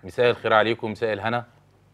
مساء الخير عليكم مساء الهنا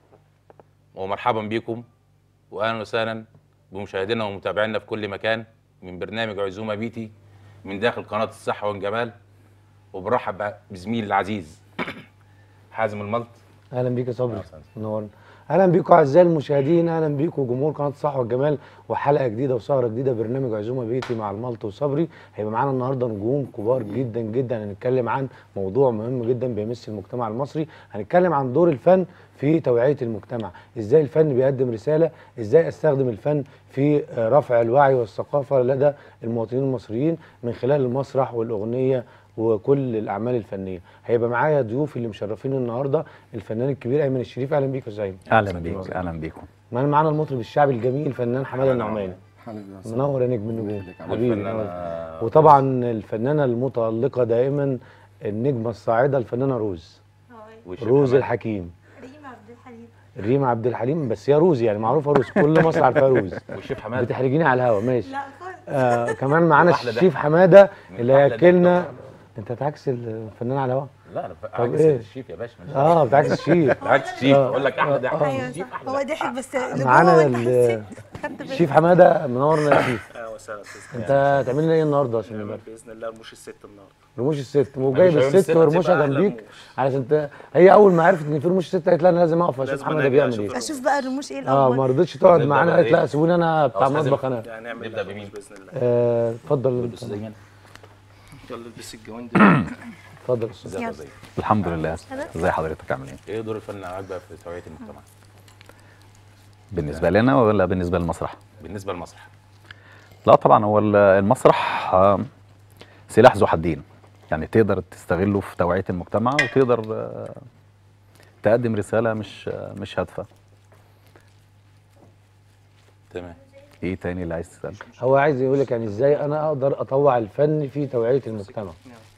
ومرحبا بكم واهلا وسهلا بمشاهدينا ومتابعينا في كل مكان من برنامج عزومه بيتي من داخل قناه الصحه والجمال وبرحب بزميلي العزيز حازم الملط اهلا بيك يا صبري أهلا وسهلا. نورنا اهلا بيكم اعزائي المشاهدين اهلا بيكم جمهور قناه الصحه والجمال وحلقه جديده وسهره جديده برنامج عزومه بيتي مع الملط وصبري هيبقى معانا النهارده نجوم كبار جدا جدا هنتكلم عن موضوع مهم جدا بيمس المجتمع المصري هنتكلم عن دور الفن في توعيه المجتمع ازاي الفن بيقدم رساله ازاي استخدم الفن في آه، رفع الوعي والثقافه لدى المواطنين المصريين من خلال المسرح والاغنيه وكل الاعمال الفنيه هيبقى معايا ضيوف اللي مشرفين النهارده الفنان الكبير ايمن الشريف اهلا بيك يا زين اهلا بيك اهلا بيكم معانا معانا المطرب الشعبي الجميل الفنان حماده النعماني حبيبي يا أستاذ. منور يا نجم النجوم حبيبي والفنانة منور. وطبعا الفنانه المتالقه دائما النجمه الصاعده الفنانه روز والشيف روز حماد. الحكيم ريم عبد الحليم ريم عبد الحليم بس هي روز يعني معروفه روز كل مصر عارفاها روز والشيف حماد بتحرجيني على الهوا ماشي لا خالص آه كمان معانا وأحلى الشيف حماده اللي أحلى هياكلنا ضحك. انت تعكس الفنان على الهوا لا انا طب عكس إيه؟ الشيف يا باشا ماليش اه بتعكس الشيف دعوة. عكس الشيف آه. اقول لك احلى ضحك ايوه الشيف صح احلى هو ضحك بس اللي معانا جوه وانت ال- حسيت خدت بالك. الشيف حماده منورنا يا شيف اهلا وسهلا استاذ انت هتعمل لنا ايه النهارده عشان نعمل نبارك باذن الله رموش الست النهارده رموش الست وجايب مفيش عيون الست الست ورموشها هتبقى أحلى جنبيك رموش. علشان ت... هي اول ما عرفت ان في رموش ست قالت لا انا لازم اقف اشوف لازم حماده أنا بيعمل أشوف ايه الرموش. اشوف بقى الرموش ايه اه الاول ما رضتش تقعد نبدأ معانا بقى قالت إيه؟ لا سيبوني انا بتاع أستاذ مطبخ إبراهيم. انا ده هنعمل نبدأ رموش بمين؟ باذن الله آه، اتفضل استاذ ايمن يلا البس الجوان اتفضل يا استاذ ازيك يا زين الحمد لله ازي حضرتك عامل ايه ايه دور الفن معاك بقى في توعيه المجتمع بالنسبه لنا ولا بالنسبه للمسرح بالنسبه للمسرح لا طبعا هو ال- المسرح آه، سلاح ذو حدين يعني تقدر تستغله في توعيه المجتمع وتقدر آه، تقدم رساله مش آه، مش هادفه تمام ايه تاني اللي عايز تسال هو عايز يقول لك يعني ازاي انا اقدر اطوع الفن في توعيه المجتمع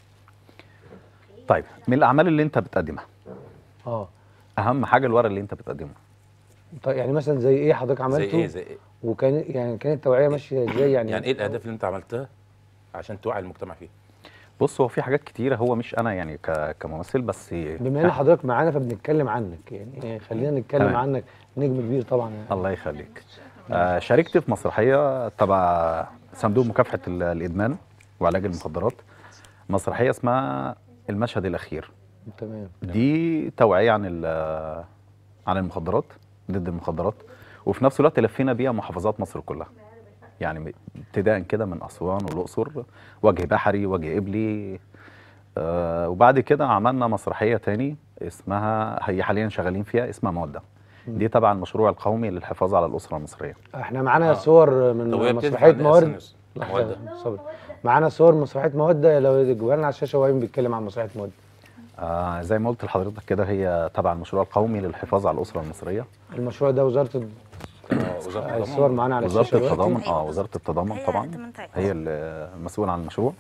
طيب من الاعمال اللي انت بتقدمها اه اهم حاجه الورق اللي انت بتقدمه طيب يعني مثلا زي ايه حضرتك زي عملته ايه زي ايه وكان يعني كانت التوعيه ماشيه ازاي يعني يعني ايه الاهداف اللي انت عملتها عشان توعي المجتمع فيها بص هو في حاجات كتيره هو مش انا يعني ك- كممثل بس بما ان حضرتك معانا فبنتكلم عنك يعني خلينا نتكلم تمام. عنك نجم كبير طبعا يعني. الله يخليك آه شاركت في مسرحيه تبع صندوق مكافحه ال- الادمان وعلاج المخدرات مسرحيه اسمها المشهد الاخير تمام دي توعيه عن ال- عن المخدرات ضد المخدرات وفي نفس الوقت لفينا بيها محافظات مصر كلها يعني م- ابتداء كده من اسوان والاقصر وجه بحري وجه قبلي آه وبعد كده عملنا مسرحيه تاني اسمها هي حاليا شغالين فيها اسمها موده دي تبع المشروع القومي للحفاظ على الاسره المصريه احنا معانا آه. صور من طب وهي بتدفع مسرحيه قد إيه موارد أصلاً لحظه مودة؟ صبر معانا صور مسرحيه موده لو تجيبها لنا على الشاشه وهي بيتكلم عن مسرحيه موده آه زي ما قلت لحضرتك كده هي تبع المشروع القومي للحفاظ على الاسره المصريه المشروع ده وزاره الد- آه، وزاره الصور التضامن معانا على وزاره الشاشه دلوقتي. التضامن أيوة اه وزاره التضامن هي طبعا تمن تايم. هي اللي المسؤوله عن المشروع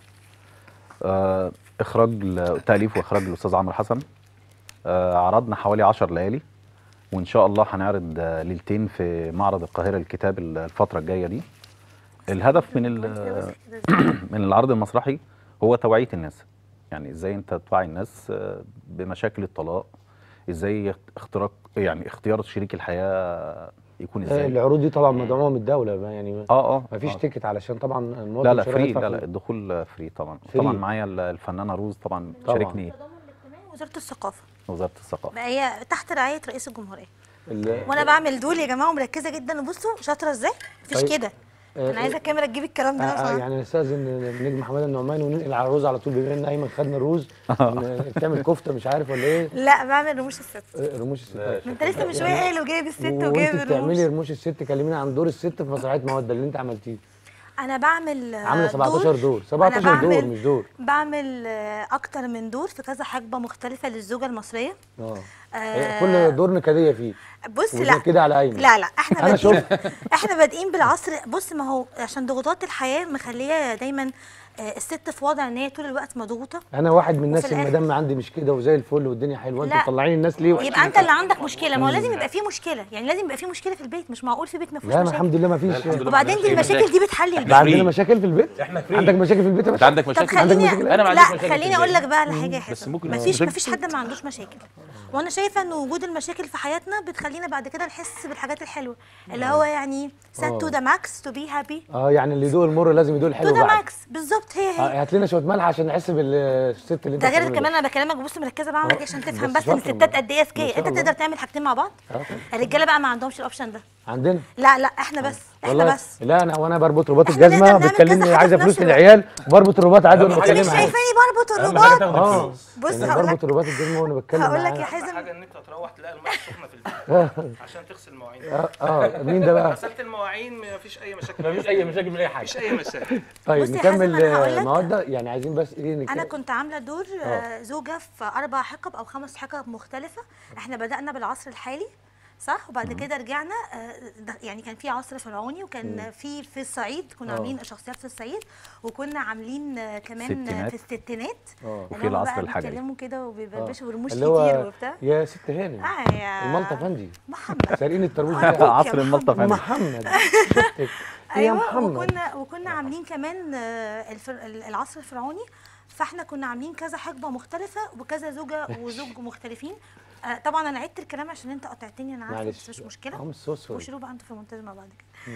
آه اخراج ال- تاليف واخراج الاستاذ عمرو حسن آه عرضنا حوالي 10 ليالي وان شاء الله هنعرض آه، ليلتين في معرض القاهره للكتاب ال- الفتره الجايه دي الهدف من ال- من العرض المسرحي هو توعيه الناس يعني ازاي انت توعي الناس آه، بمشاكل الطلاق ازاي اختراق يعني اختيار شريك الحياه يكون آه، ازاي العروض دي طبعا مدعومه من الدوله ما يعني اه اه ما فيش آه. تيكت علشان طبعا المواطن لا لا مش هيروح فري يدفع لا لا فلوس. الدخول فري طبعا فري. طبعا معايا ال- الفنانه روز طبعا طبعاً. شاركني التضامن الاجتماعي وزاره الثقافه وزاره الثقافه بقى هي تحت رعايه رئيس الجمهوريه ال- وانا بعمل دول يا جماعه ومركزه جدا وبصوا شاطره ازاي مفيش طيب. كده آه، انا عايزه الكاميرا تجيب الكلام ده آه، آه، بصراحة. يعني نستاذن النجم حماده النعمان وننقل على الرز على طول بما ان ايمن خدنا الرز ن- تعمل كفته مش عارف ولا ايه لا بعمل رموش الست آه، رموش الستات ما انت لسه من شويه قايل وجايب الست وانت وجايب بتعملي الرموش رموش الست كلمينا عن دور الست في مسرحيه موده اللي انت عملتيه انا بعمل آه، عامله 17 دور 17 أنا دور بعمل- مش دور بعمل آه، اكتر من دور في كذا حقبه مختلفه للزوجه المصريه اه آه، كل دور نكديه فيه بص وده لا كده على ايمن لا لا احنا أنا بادئين احنا بادئين بالعصر بص ما هو عشان ضغوطات الحياه مخليه دايما آه، الست في وضع ان هي طول الوقت مضغوطه انا واحد من الناس وفي اللي الآخر- مادام عندي مش كده وزي الفل والدنيا حلوه انتوا لا. مطلعين الناس ليه يبقى انت اللي عندك مشكله ما هو لازم يبقى فيه مشكله يعني لازم يبقى فيه مشكله في البيت مش معقول في بيت ما فيهوش لا أنا مشاكل الحمد لله ما لا، فيش الحمد لله. وبعدين دي أي المشاكل مشاكل. دي بتحل ده البيت عندنا فري. مشاكل في البيت احنا فري. عندك مشاكل في البيت يا انت باشا عندك طب مشاكل خليني مشاكل؟ أنا ما عنديش لا مشاكل في خليني البيت. اقول لك بقى على حاجه يا بس حسن ممكن ما آه. فيش ما مشاكل فيش حد ما عندوش مشاكل وانا شايفه ان وجود المشاكل في حياتنا بتخلينا بعد كده نحس بالحاجات الحلوه اللي هو يعني set to the max to be happy اه يعني اللي يدوق المر لازم يدوق to الحلو the بعد max بالظبط هي هي آه، هات لنا شويه ملح عشان نحس بالست اللي انت ده غير بتعمله كمان انا بكلمك بص مركزه بقى معاك عشان تفهم بس بس ان شاطرة الستات بقى. قد ايه ما ذكيه شاء انت الله. تقدر تعمل حاجتين مع بعض آه. الرجاله بقى ما عندهمش الاوبشن ده عندنا لا لا احنا بس احنا والله بس لا انا وانا بربط رباط إحنا الجزمه نقدر نعمل بتكلمني كذا حاجة عايزه في فلوس نفس الوقت. للعيال بربط الرباط عادي وانا أهم انت حاجة مش بتكلم معاها شايفاني بربط اهم حاجه الرباط تاخد اه الفلوس بص يعني هقول لك بربط رباط الجزمه وانا بتكلم هقول لك معاها. يا اهم حازم حاجه ان انت تروح تلاقي الميه سخنه في البيت عشان تغسل مواعين اه اه مين ده بقى غسلت المواعين مفيش اي مشاكل مفيش اي مشاكل من اي حاجه مفيش اي مشاكل طيب بص يا نكمل حازم، أنا هقول آه، لك- مواد يعني عايزين بس ايه انا نتكلم كنت عامله دور آه، زوجه في اربع حقب او خمس حقب مختلفه احنا بدانا بالعصر الحالي صح وبعد كده رجعنا آه، ده- يعني كان في عصر فرعوني وكان في في الصعيد كنا آه. عاملين شخصيات في الصعيد وكنا عاملين آه، كمان آه، ستينات. في الستينات اه وفي اللي هم العصر بقى الحجري. بيتكلموا كده وبيبلبشوا برموش اللي كتير هو وبتاع يا ست هانم اه يا الملطه فندي محمد سارقين التربوز أرجوك بتاعي يا عصر الملطه فندم محمد شفتك يا ايوه محمد وكنا وكنا عاملين كمان آه، الفر... العصر الفرعوني فاحنا كنا عاملين كذا حقبه مختلفه وكذا زوجه وزوج مختلفين آه طبعا انا عدت الكلام عشان انت قطعتني انا عارفه معلش بس مش مشكله اه مش سوس وشيلوا بقى انتوا في المونتاج مع بعض كده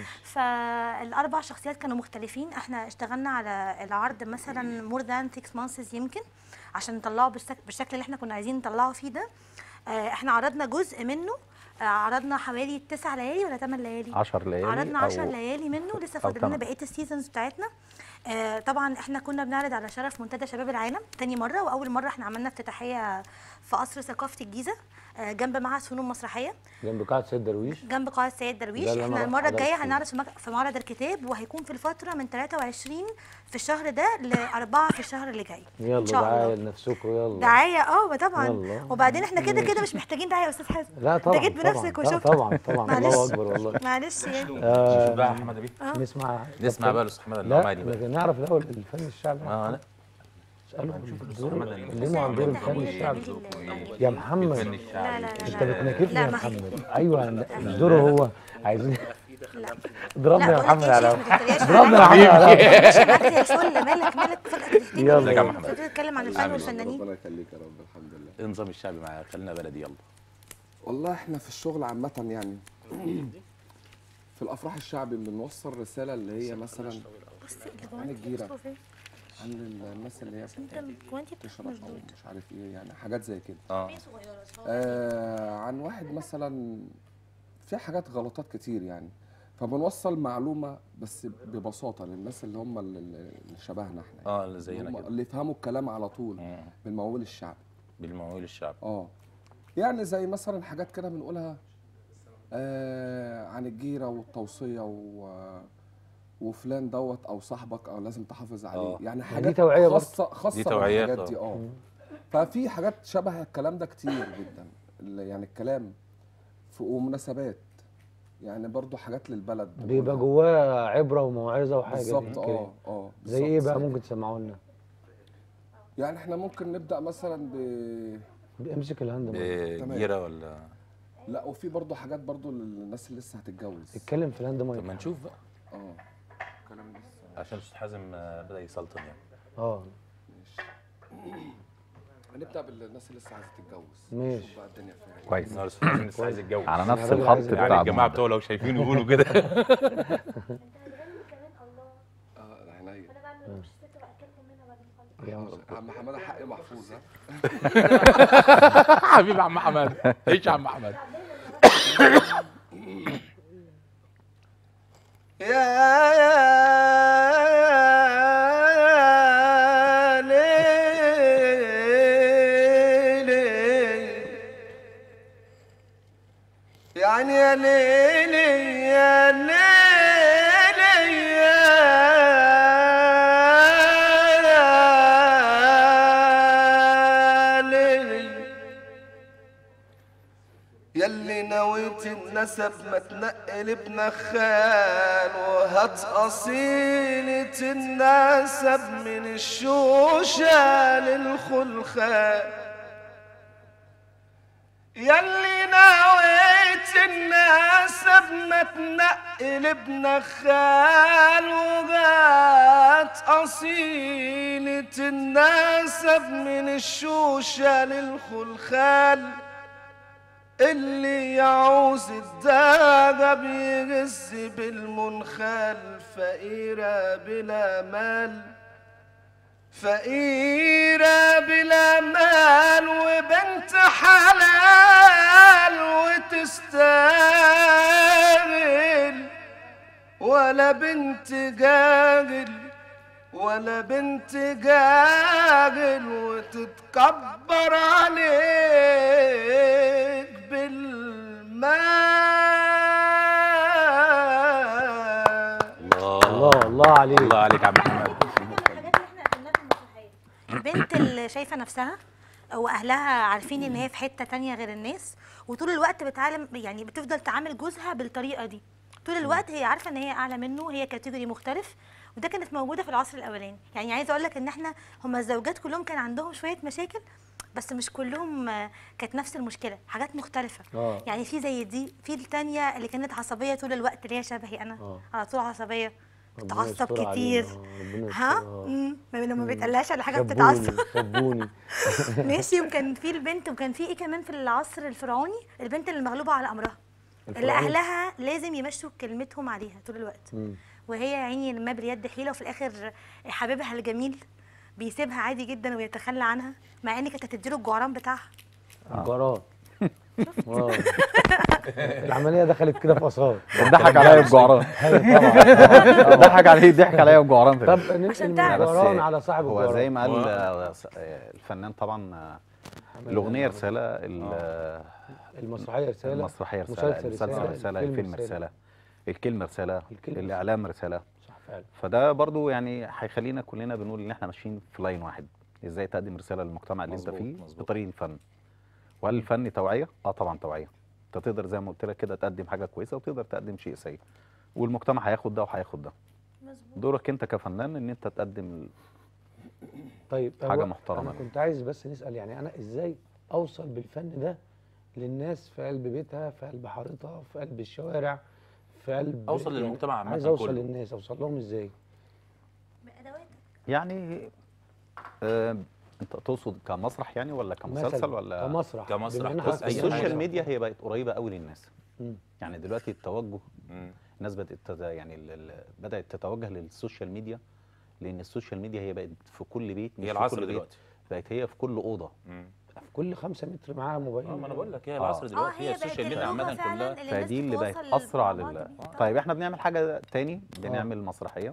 فالاربع شخصيات كانوا مختلفين احنا اشتغلنا على العرض مثلا مور ذان 6 مانثس يمكن عشان نطلعه بالشك- بالشكل اللي احنا كنا عايزين نطلعه فيه ده آه احنا عرضنا جزء منه آه عرضنا حوالي 9 ليالي ولا 8 ليالي 10 ليالي عرضنا أو- 10 ليالي منه لسه أو فاضل لنا تمن. بقيه السيزونز بتاعتنا آه طبعا احنا كنا بنعرض على شرف منتدى شباب العالم تاني مره واول مره احنا عملنا افتتاحيه في قصر ثقافه الجيزه آه جنب معهد فنون مسرحيه جنب قاعه سيد درويش جنب قاعه سيد درويش ده اللي أنا احنا رحت المره حضرت الجايه فيه. هنعرض في, مك... في معرض الكتاب وهيكون في الفتره من 23 في الشهر ده لأربعة في الشهر اللي جاي يلا ان شاء دعايه الله لنفسكم يلا دعايه اه ما طبعا يلا. وبعدين احنا كده كده مش محتاجين دعايه يا استاذ حازم لا طبعا انت جيت طبعا بنفسك لا وشفت طبعا طبعا معلش. الله اكبر والله معلش يعني شوف بقى احمد بيه نسمع نسمع بقى الاستاذ محمد لا النعماني بقى لكن نعرف الاول الفن الشعبي اه لا اساله محمد كلموا عن دور الفن الشعبي يا محمد الفن لا الشعبي لا انت لا بتناكفني لا، يا ما- محمد ايوه لا، دوره هو عايزين لا اضربني يا لا بقول لك محمد ايه يا على شيخ ما تتريقش اضربني يا عليا. محمد على مش معاك زي الفل مالك مالك فجأة تهتم يلا. ازيك يا محمد المفروض تتكلم عن الفن والفنانين ربنا يخليك يا رب الحمد لله ايه النظام الشعبي معايا خلينا بلدي يلا والله احنا في الشغل عامة يعني في الافراح الشعبي بنوصل رسالة اللي هي مثلا بصي عن الجيرة. بصوا فين؟ عن الناس اللي هي انت كوانتي بتشرب او مش عارف ايه يعني حاجات زي كده اه آه عن واحد مثلا في حاجات غلطات كتير يعني فبنوصل معلومة بس ببساطة للناس اللي هم اللي اللي شبهنا احنا اه اللي زينا هم كده اللي يفهموا الكلام على طول مم. بالموال الشعبي بالمعول الشعبي اه يعني زي مثلا حاجات كده بنقولها آه عن الجيرة والتوصية و وفلان دوت او صاحبك او لازم تحافظ عليه آه. يعني دي حاجات توعية برضه. خاصة خاصة دي توعيات، بالحاجات دي اه ففي حاجات شبه الكلام ده كتير جدا ال- يعني الكلام في ومناسبات يعني برضو حاجات للبلد بيبقى بنقولها. جواه عبره وموعظه وحاجه بالظبط كده. اه اه زي ايه بالظبط بقى زي ممكن تسمعوا لنا يعني احنا ممكن نبدا مثلا ب امسك الهاند مايك. بجيره ولا لا وفي برضو حاجات برضو للناس اللي لسه هتتجوز اتكلم في الهاند مايك طب ما نشوف بقى اه كلام لسه عشان استاذ حازم آه، بدا يسلطن يعني اه هنبدا بالناس اللي لسه عايزه تتجوز ماشي. نشوف بقى الدنيا فيها ايه كويس النهارده استاذ حازم لسه عايز يتجوز على أنا نفس راجل الخط عايز- يعني بتاع الجماعه الموضوع. بتوع لو شايفين يقولوا كده اه ده عينيا يا عم حماده حقي محفوظ ها حبيبي عم حماد ايش يا عم حماد يا يا ليلي يعني يا ليلي يا ليلي يا ليلي يلي نويت النسب ما تنقل ابن خال وهات أصيلة النسب من الشوشة للخلخال يلي نويت النسب ما تنقل ابن خال وغات أصيلة النسب من الشوشة للخلخال اللي يعوز الداجة بيغز بالمنخال فقيرة بلا مال فقيرة بلا مال وبنت حلال وتستاهل ولا بنت جاهل ولا بنت جاهل وتتكبر عليك بالمال الله الله عليك الله عليك يا عم محمد البنت اللي شايفه نفسها واهلها عارفين ان هي في حته تانية غير الناس وطول الوقت بتعلم يعني بتفضل تعامل جوزها بالطريقه دي طول الوقت هي عارفه ان هي اعلى منه هي كاتيجوري مختلف وده كانت موجوده في العصر الاولاني يعني عايزه اقول لك ان احنا هما الزوجات كلهم كان عندهم شويه مشاكل بس مش كلهم آه، كانت نفس المشكله حاجات مختلفه آه. يعني في زي دي في التانية اللي كانت عصبيه طول الوقت اللي هي شبهي انا آه. على طول عصبيه ربنا بتعصب يستر كتير علينا. آه، ربنا ها يستر. آه. مم. لما بيتقلقش على حاجه خبوني بتتعصب خبوني ماشي وكان في البنت وكان في ايه كمان في العصر الفرعوني البنت اللي مغلوبه على امرها اللي الفرعوني؟ اهلها لازم يمشوا كلمتهم عليها طول الوقت مم. وهي يا عيني ما باليد حيله وفي الاخر حبيبها الجميل بيسيبها عادي جدا ويتخلى عنها مع ان كانت هتديله الجعران بتاعها جراد اه العمليه دخلت كده في اثار ضحك عليا بجعران ضحك عليه ضحك عليا بجعران في طب الآخر. ننقل من تعرف. بس الجعران على صاحب هو الجعران زي ما قال هو- آه، س- آه، الفنان طبعا آه، الاغنيه رساله ال- آه، المسرحيه رساله المسرحيه رساله مسلسل المسلسل رسالة، رساله الفيلم الفيلم رسالة. رساله الكلمه رساله الكلمة الاعلام رساله صح فعلا فده برضو يعني هيخلينا كلنا بنقول ان احنا ماشيين في لاين واحد ازاي تقدم رساله للمجتمع اللي انت مظبوط، فيه مظبوط. بطريق الفن وهل الفن توعيه اه طبعا توعيه انت تقدر زي ما قلت لك كده تقدم حاجه كويسه وتقدر تقدم شيء سيء والمجتمع هياخد ده وهياخد ده مظبوط دورك انت كفنان ان انت تقدم طيب حاجة هو محترمة. انا كنت عايز بس نسال يعني انا ازاي اوصل بالفن ده للناس في قلب بيتها في قلب حارتها في قلب الشوارع في قلب أوصل يعني للمجتمع عامة عايز اوصل كله. للناس اوصل لهم ازاي بأدواتك يعني آه انت تقصد كمسرح يعني ولا كمسلسل مثلاً ولا كمسرح كمسرح. بما إن بص، حضرتك أي بتعمل حاجة. السوشيال مسرح. ميديا هي بقت قريبه قوي للناس مم. يعني دلوقتي التوجه مم. الناس بدات تت- يعني ال- ال- بدات تتوجه للسوشيال ميديا لان السوشيال ميديا هي بقت في كل بيت مش هي في العصر كل بيت، دلوقتي بقت هي في كل اوضه مم. في كل خمسة متر معاها موبايل اه ما انا بقول لك هي آه. العصر اه دلوقتي هي هي بقت السوشيال ميديا اللغة عامه فعلا كلها اللي الناس فدي اللي بقت تتواصل اسرع مع بعض لل بيها. طيب احنا بنعمل حاجه تاني بنعمل مسرحيه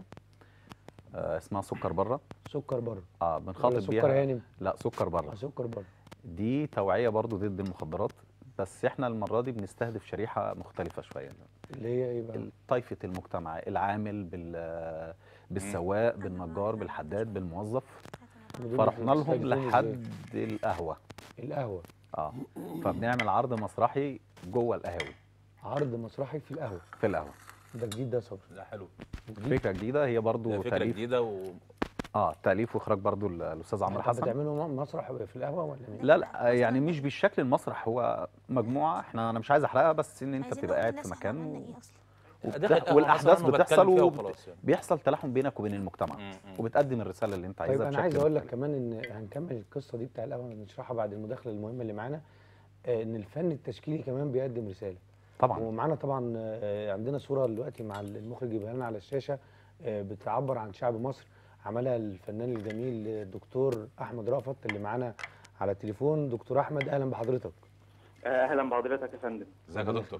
آه اسمها سكر بره سكر بره اه ولا بنخاطب سكر بيها هانم لا سكر بره آه، سكر بره دي توعيه برضو ضد المخدرات بس احنا المره دي بنستهدف شريحه مختلفه شويه اللي هي ايه بقى طائفه المجتمع العامل بال بالسواق بالنجار بالحداد بالموظف ودول فرحنا لهم بتستهدفوهم إزاي؟ لحد القهوه القهوه اه فبنعمل عرض مسرحي جوه القهاوي عرض مسرحي في القهوه في القهوه ده جديد ده يا صبري لا حلو فكره جديده هي برضو هي فكره تاليف جديده و اه تاليف واخراج برضو ال- الاستاذ عمرو طب حسن بتعملوا م- مسرح في القهوه ولا مين؟ لا لا يعني مش بالشكل المسرح هو مجموعه احنا انا مش عايز احرقها بس ان انت عايزين بتبقى نقول قاعد في للناس إحنا مكان عملنا و... إيه أصلاً. وبت- دخل قهوة والاحداث مثلاً بتحصل وبتكلم فيها وبت- وخلاص يعني. بيحصل تلاحم بينك وبين المجتمع مم، مم. وبتقدم الرساله اللي انت طيب عايزها انا عايز بشكل اقول لك مختلف. كمان ان هنكمل القصه دي بتاع القهوه نشرحها بعد المداخله المهمه اللي معانا آه، ان الفن التشكيلي كمان بيقدم رساله طبعا ومعانا طبعا آه، عندنا صوره دلوقتي مع المخرج يبقى لنا على الشاشه آه، بتعبر عن شعب مصر عملها الفنان الجميل الدكتور احمد رأفت اللي معانا على التليفون دكتور احمد اهلا بحضرتك اهلا بحضرتك يا فندم ازيك يا دكتور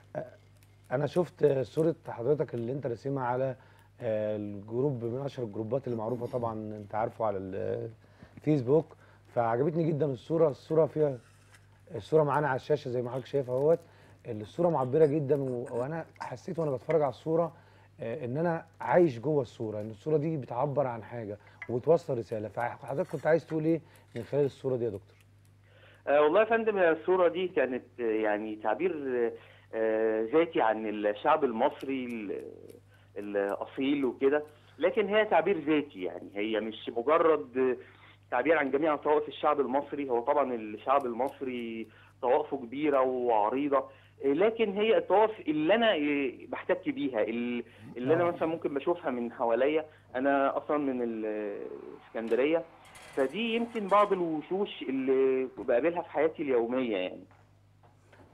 انا شفت آه، صوره حضرتك اللي انت راسمها على آه، الجروب من اشهر الجروبات اللي معروفه طبعا انت عارفه على الفيسبوك فعجبتني جدا الصوره الصوره فيها الصوره معانا على الشاشه زي ما حضرتك شايفها اهوت الصوره معبره جدا و- وانا حسيت وانا بتفرج على الصوره آه، ان انا عايش جوه الصوره ان الصوره دي بتعبر عن حاجه وبتوصل رساله فحضرتك كنت عايز تقول ايه من خلال الصوره دي يا دكتور آه والله يا فندم هي الصورة دي كانت آه، يعني تعبير آه، آه، ذاتي عن الشعب المصري ال- الأصيل وكده لكن هي تعبير ذاتي يعني هي مش مجرد آه، تعبير عن جميع طوائف الشعب المصري هو طبعا الشعب المصري طوائفه كبيرة وعريضة آه، لكن هي الطوائف اللي انا آه، بحتك بيها ال- اللي انا مثلا ممكن بشوفها من حواليا انا اصلا من الاسكندريه فدي يمكن بعض الوشوش اللي بقابلها في حياتي اليوميه يعني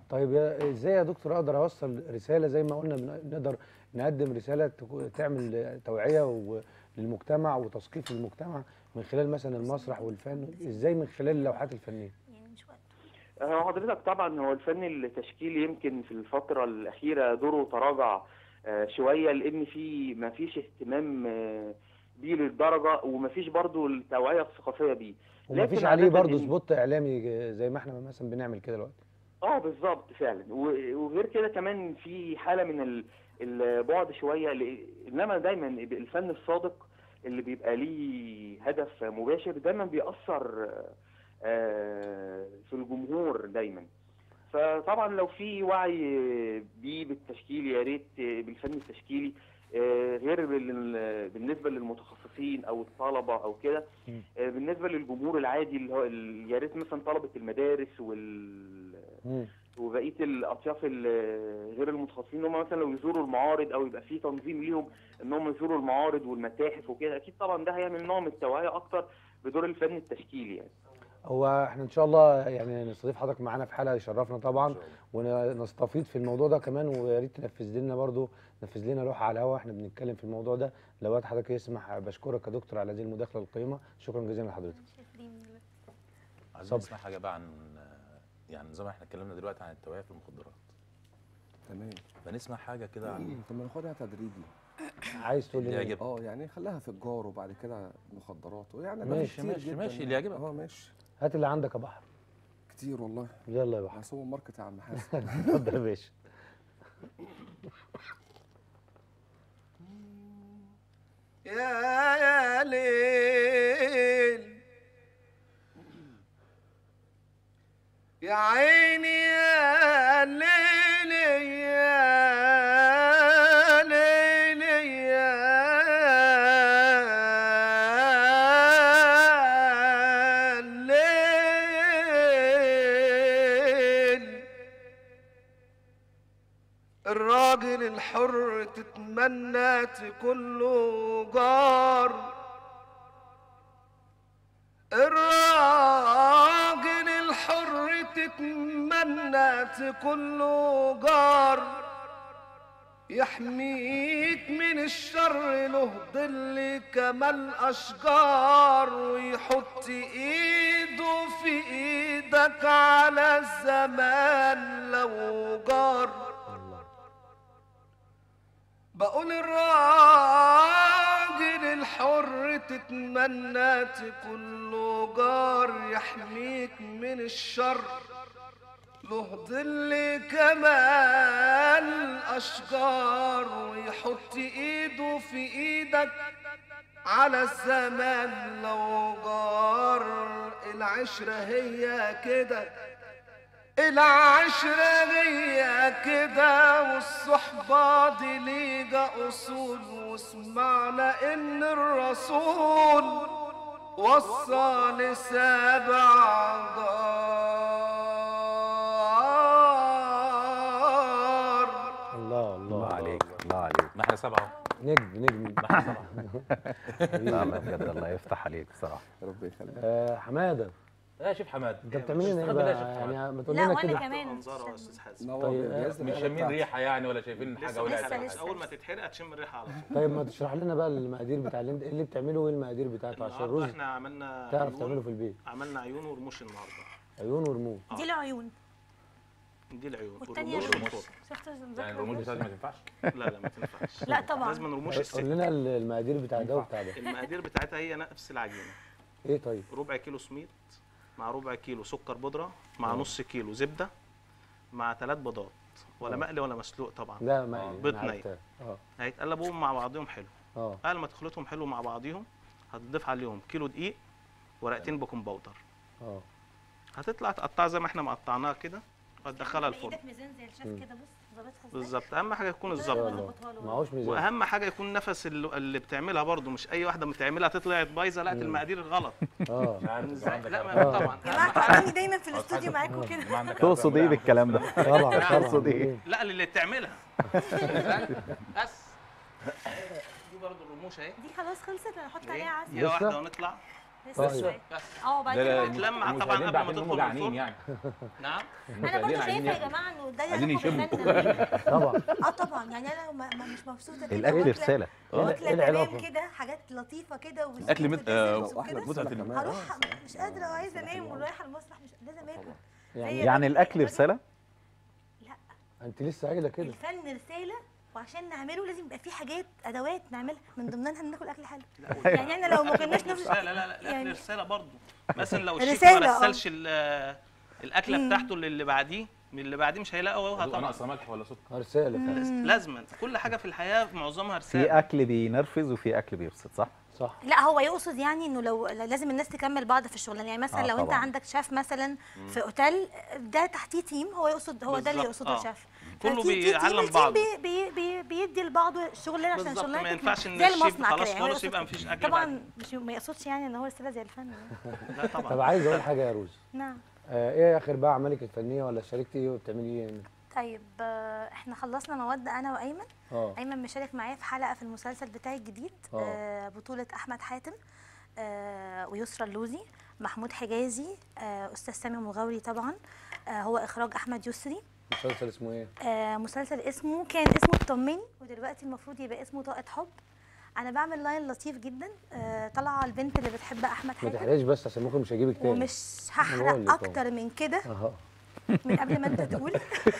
طيب يا- ازاي يا دكتور اقدر اوصل رساله زي ما قلنا بن- نقدر نقدم رساله تكو- تعمل توعيه و- للمجتمع وتثقيف للمجتمع من خلال مثلا المسرح والفن ازاي من خلال اللوحات الفنيه يعني مش وقت هو حضرتك طبعا هو الفن التشكيلي يمكن في الفترة الأخيرة دوره تراجع آه، شوية لأن في ما فيش اهتمام آه، بيه للدرجة وما فيش برضه التوعية الثقافية بيه ومفيش لكن عليه عادة برضه إن- سبوت اعلامي زي ما احنا مثلا بنعمل كده دلوقتي اه بالظبط فعلا و- وغير كده كمان في حاله من ال- البعد شويه ل- انما دايما الفن الصادق اللي بيبقى ليه هدف مباشر دايما بيأثر آه، في الجمهور دايما فطبعا لو في وعي بيه بالتشكيل يا ريت بالفن التشكيلي آه، غير بال- بالنسبه للمتخصصين او الطلبه او كده مم. آه، بالنسبه للجمهور العادي اللي هو ال- يا ريت مثلا طلبه المدارس وال مم. وبقيه الاطياف ال- غير المتخصصين ان هم مثلا لو يزوروا المعارض او يبقى في تنظيم ليهم ان هم يزوروا المعارض والمتاحف وكده اكيد طبعا ده هيعمل نوع من التوعيه اكتر بدور الفن التشكيلي يعني هو احنا ان شاء الله يعني نستضيف حضرتك معانا في حلقه يشرفنا طبعا ونستفيد في الموضوع ده كمان ويا ريت تنفذ لنا برضو نفذ لنا لوحه على الهواء احنا بنتكلم في الموضوع ده لو وقت حضرتك يسمح بشكرك يا دكتور على هذه المداخله القيمه شكرا جزيلا لحضرتك عايزين صبري. نسمع حاجه بقى عن يعني زي ما احنا اتكلمنا دلوقتي عن التوعيه في المخدرات تمام فنسمع حاجه كده عن طب ما ناخدها تدريجي عايز تقول اللي لي إيه؟ يعجبك اه يعني خليها في الجار وبعد كده مخدرات يعني ده ماشي، كتير ماشي، جداً ماشي، يعني. اللي يعجبك. اه ماشي هات اللي عندك يا بحر كتير والله يلا يا بحر على سوبر ماركت يا عم حسن اتفضل يا باشا يا يا ليل يا عيني يا ليل يا ليل يا ليل الراجل الحر تتمنى تكون له جار الراجل الحر تتمنى تكون له جار يحميك من الشر له ظل كمال اشجار ويحط ايده في ايدك على الزمان لو جار بقول الراجل الحر تتمنى تكون له جار يحميك من الشر له ظل كمال أشجار ويحط إيده في إيدك على الزمان لو جار العشرة هي كده العشرة هي كده والصحبة دي ليجا أصول وسمعنا إن الرسول وصى لسبع جار الله الله الله عليك الله عليك ما احنا سبعه نجم نجم ما احنا سبعه لا لا بجد الله يفتح عليك بصراحه ربنا يخليك آه حماده يا شيف حماد انت بتعمل لنا ايه اشتغل بلاش بقى يا شيف حماد. يعني ما تقول لا لنا وانا كده كمان منظره يا استاذ حازم نور طيب، بالجهاز مش الفني شامين بتاعتي. ريحه يعني ولا شايفين حاجه لسه ولا لسه حاجه لسه. اول ما تتحرق هتشم الريحه على طول طيب ما تشرح لنا بقى المقادير بتاع اللي, انت- اللي بتعمله وايه المقادير بتاعته عشان النهارده الرز احنا عملنا تعرف عيون- تعمله في البيت عملنا عيون ورموش النهارده عيون ورموش دي العيون دي العيون والتانية والرموش الرموش والفرن. شفت يعني المذاكرة الرموش ازاي؟ بتاعتي ما تنفعش لا لا ما تنفعش لا طبعا لازم رموش قول الست لنا ال- المقادير بتاع ده وبتاع ده المقادير بتاعتها هي نفس العجينه ايه طيب ربع كيلو سميد مع ربع كيلو سكر بودره مع نص كيلو زبده مع ثلاث بيضات ولا مقلي ولا مسلوق طبعا لا ما بيض أنا ني. عرفتها. اه هيتقلبوا مع بعضهم حلو اه قبل ما تخلطهم حلو مع بعضيهم هتضيف عليهم كيلو دقيق ورقتين بيكنج باودر اه هتطلع تقطعها زي ما احنا مقطعناها كده وهتدخلها الفرن ايدك ميزان زي الشيف كده بص ظابطها ازاي بالظبط اهم حاجه يكون ده الظبط اللي بظبطها له. معهوش ميزان واهم حاجه يكون نفس اللي, اللي بتعملها برضو مش اي واحده بتعملها تطلعت بايظه لا المقادير غلط اه مش عارف ازاي عندك لا أكل. ما طبعا يا جماعه تعالوني دايما في الاستوديو معاكم كده ما عندك أكل تقصد ايه تعملها. بالكلام ده طبعا طبعا تقصد ايه لا اللي تعملها بس دي برضو الرموش اهي دي خلاص خلصت هنحط عليها عسل هي لسه؟ واحده ونطلع لسه طيب. شويه اه بعد لا كده لا تلمع طبعا المشاهدين قبل ما بعتين تدخل هم جعانين الفرن. يعني نعم انا برضه المشاهدين شايفه عايزين يا جماعه انه ده عايزين علاقه يشموا. بالفن طبعا اه طبعا يعني انا ما- ما- مش مبسوطه كده الاكل واكلة- رساله واكله إيه العلاقة؟ تمام كده حاجات لطيفه كده وبالزيت الاكل مت... آه، والدسامس وكده. متعه ال- هروح مش قادره وعايزه انام ورايحه المسرح مش لازم اكل يعني هي يعني الراجل- الاكل الراجل- رساله انت لسه قايله كده الفن رساله وعشان نعمله لازم يبقى في حاجات ادوات نعملها من ضمنها ان ناكل اكل حلو يعني احنا لو ما كناش نفس لا لا لا الاكل يعني- رساله برضه مثلا لو الشيف رسالة، ما آه. رسلش ال- الاكله بتاعته للي بعديه من اللي بعديه مش هيلاقوها هتبقى طبعا ناقصه ملح ولا سكر رساله فعلا لازما كل حاجه في الحياه معظمها في رساله اكل بينرفز وفي اكل بيبسط صح صح لا هو يقصد يعني انه لو لازم الناس تكمل بعض في الشغلانه يعني مثلا آه لو انت طبعاً. عندك شاف مثلا في اوتيل ده تحتيه تيم هو يقصد هو ده اللي بالظبط، يقصده آه. الشاف كله ففي- في تيم بيعلم التيم بعضه. بي بي بي بيدي لبعضه الشغلانه عشان بالظبط الشغلانه ما تكمل. ينفعش ان زي الشيف المصنع خلاص كده يعني هو خلص يقصد يبقى كده. مفيش اكل طبعا بعد. مش ما يقصدش يعني ان هو رساله زي الفن لا طبعا طب عايز اقول حاجه يا روز نعم آه ايه اخر بقى اعمالك الفنيه ولا شاركتي ايه وبتعملي ايه هنا؟ طيب آه، احنا خلصنا مواد انا وايمن اه ايمن مشارك معايا في حلقه في المسلسل بتاعي الجديد آه. آه بطوله احمد حاتم آه ويسرى اللوزي محمود حجازي آه استاذ سامي مغاوري طبعا آه هو اخراج احمد يسري مسلسل اسمه ايه؟ آه مسلسل اسمه كان اسمه اطمني ودلوقتي المفروض يبقى اسمه طاقه حب انا بعمل لاين لطيف جدا آه طالعه البنت اللي بتحب احمد ما حاتم تحرقش بس عشان ممكن مش هجيبك تاني ومش أنا بقول هحرق لك أهو. اكتر من كده اهو من قبل ما انت تقول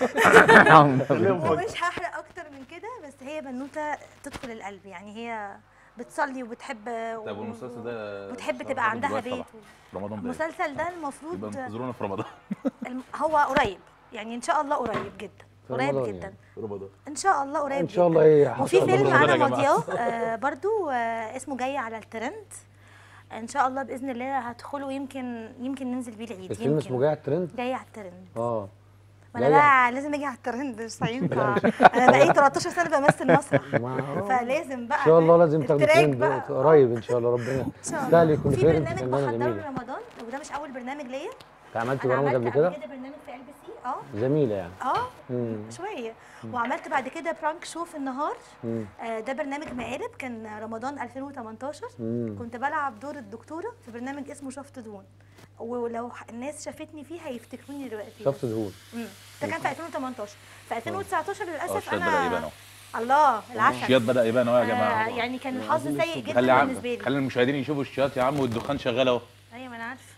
ومش هحرق اكتر من كده بس هي بنوته تدخل القلب يعني هي بتصلي وبتحب طب والمسلسل ده وتحب شغال تبقى عندها دلوقتي بيت طبعا. رمضان ده المسلسل ده يبقى المفروض انتظرونا في رمضان الم- هو قريب يعني ان شاء الله قريب جدا في قريب رمضان جدا يعني. رمضان ان شاء الله قريب ان شاء جدا. الله ايه وفي حصل فيلم رمضان يا انا جماعة. ماضياه آه برضو آه اسمه جاي على الترند ان شاء الله باذن الله هدخله يمكن يمكن ننزل بيه العيد الفيلم يمكن اسمه جاي على الترند جاي على الترند اه وانا جاي بقى لازم اجي على الترند مش هينفع انا بقيت 13 سنه بمثل مسرح ما- فلازم بقى ان شاء الله لازم تاخدي التراك ترند بقى. قريب ان شاء الله ربنا ان شاء الله يستاهل يكون في خير انت برنامج فنانه بحضره جميله رمضان وده مش اول برنامج ليا انت عملت انا برامج عملت قبل كده برنامج في ال بي سي اه جميله يعني اه مم. شويه وعملت بعد كده برانك شو في النهار مم. آه ده برنامج مقالب كان رمضان 2018 مم. كنت بلعب دور الدكتوره في برنامج اسمه شفت دون ولو ح- الناس شافتني فيه هيفتكروني دلوقتي شفت دهون مم. ده كان في 2018 في 2019 اه للاسف الشياط بدا يبان انا اهو الله العسل الشياط بدا يبان اهو يا آه جماعه يعني كان الحظ سيء جدا خلي عم بالنسبه لي خلي المشاهدين يشوفوا الشياط يا عم والدخان شغال اهو ايوه ما انا عارفه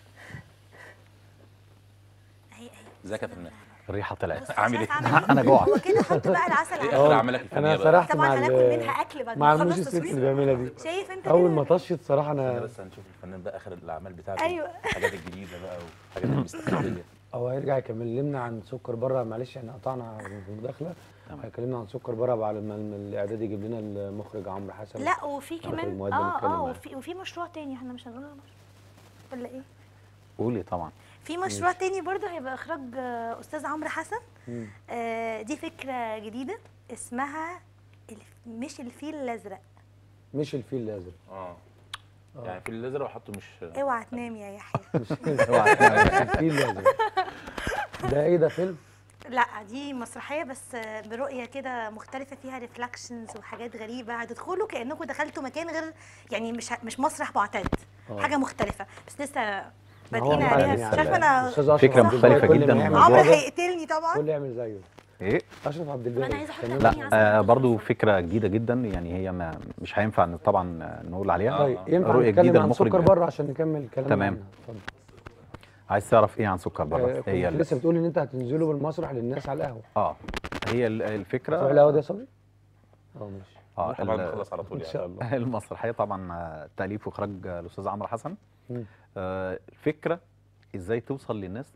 اهي اهي ازيك يا فنان الريحه طلعت بص عامل شايف ايه؟ عامل أنا جوعت. هو كده حط بقى العسل ايه عليه اخر اعمالك الفنيه انا بقى سرحت طبعا مع هناكل ال- منها اكل بعد مع ما الموش نخلص الست اللي تصوير بيعملها دي شايف انت اول كده؟ ما طشت صراحه احنا انا بس هنشوف الفنان بقى اخر الاعمال بتاعته أيوة. الحاجات الجديده بقى والحاجات المستقبليه هو هيرجع يكلمنا عن سكر بره معلش احنا قطعنا في المداخله هيكلمنا عن سكر بره بعد ما ما الاعداد يجيب لنا المخرج عمرو حسن لا وفي ناخد كمان المواد اه ونتكلم اه معاه. وفي وفي مشروع تاني احنا مش هنقولها مش ولا ايه قولي طبعا في مشروع تاني برضه هيبقى اخراج آه، استاذ عمرو حسن مم. آه دي فكره جديده اسمها الف- مش الفيل الازرق مش الفيل الازرق اه يعني في الازرق وحطه مش اوعى تنام يا يحيى مش الفيل الازرق ده ايه ده فيلم؟ لا دي مسرحيه بس آه، برؤيه كده مختلفه فيها ريفلكشنز وحاجات غريبه هتدخلوا كانكم دخلتوا مكان غير يعني مش مش مسرح معتاد آه. حاجه مختلفه بس لسه ما هو بادئين يعني عليها مش عارفه انا أستاذ أشرف فكرة عبد مختلفة الباقي كل جداً ما يعمل والموضوع عمرو حاجة هيقتلني طبعا كل يعمل زيه ايه اشرف عبد طب الباقي أنا عايزة أحط فنان. لا تاني عسل آه برضه برضو في فكره جديده جدا يعني هي ما مش هينفع إن طبعا آه، نقول عليها آه. طيب ينفع رؤية نتكلم جديدة عن المخرج سكر بره عشان نكمل كلامنا تمام. عنها. اتفضل عايز تعرف ايه عن سكر آه، بره كنت هي ال- لسه بتقول ان انت هتنزلوا بالمسرح للناس على القهوه اه هي ال- تروح الفكره القهوه دي يا صبري؟ اه ماشي اه نروح بعد ما ال- نخلص على طول ان يعني شاء الله المسرحيه طبعا آه، تاليف واخراج آه، الاستاذ عمرو حسن مم. آه، الفكره ازاي توصل للناس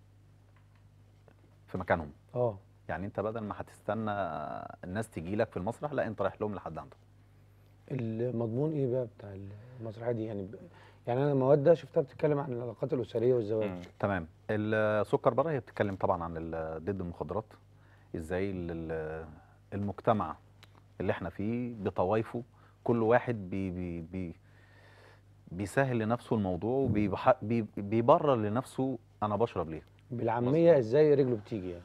في مكانهم اه يعني انت بدل ما هتستنى الناس تجي لك في المسرح لا انت رايح لهم لحد عندهم المضمون ايه بقى بتاع المسرحيه دي يعني ب... يعني انا المواد ده شفتها بتتكلم عن العلاقات الاسريه والزواج مم. تمام السكر بره هي بتتكلم طبعا عن ال- ضد المخدرات ازاي ال- ال- المجتمع اللي احنا فيه بطوائفه كل واحد بي بي بي بيسهل لنفسه الموضوع وبيبرر لنفسه انا بشرب ليه بالعاميه ازاي رجله بتيجي يعني